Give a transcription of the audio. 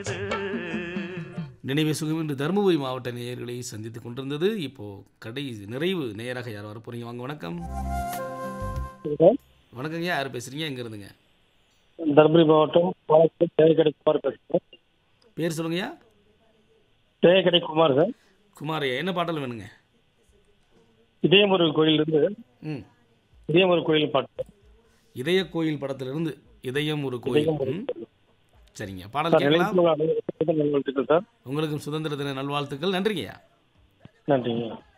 நினைவே சுகம் என்று தருமபுரி மாவட்ட நேயர்களை சந்தித்துக் கொண்டிருந்தது இப்போ கடை நிறைவு நேயராக யார் வர போறீங்க வாங்க வணக்கம் வணக்கங்க யார் பேசுறீங்க எங்க இருந்துங்க தருமபுரி மாவட்டம் பாலக்கோடு தேயக்கடை குமார் பேசுகிறேன் பேர் சொல்லுங்கய்யா தேயக்கடை குமார் சார் குமாரையா என்ன பாடல் வேணுங்க இதயமுருகன் கோயிலிருந்து ம் இதயமுருகன் கோயில் பாட்டு இதய கோயில் படத்திலிருந்து இதயம் ஒரு கோயில் ம். சரிங்க பாடல் சார் கேட்கலாம் நிலையத்தில் நல்வாழ்த்துக்கள் சார் உங்களுக்கும் சுதந்திர தின நல்வாழ்த்துக்கள் நன்றிங்கய்யா நன்றிங்க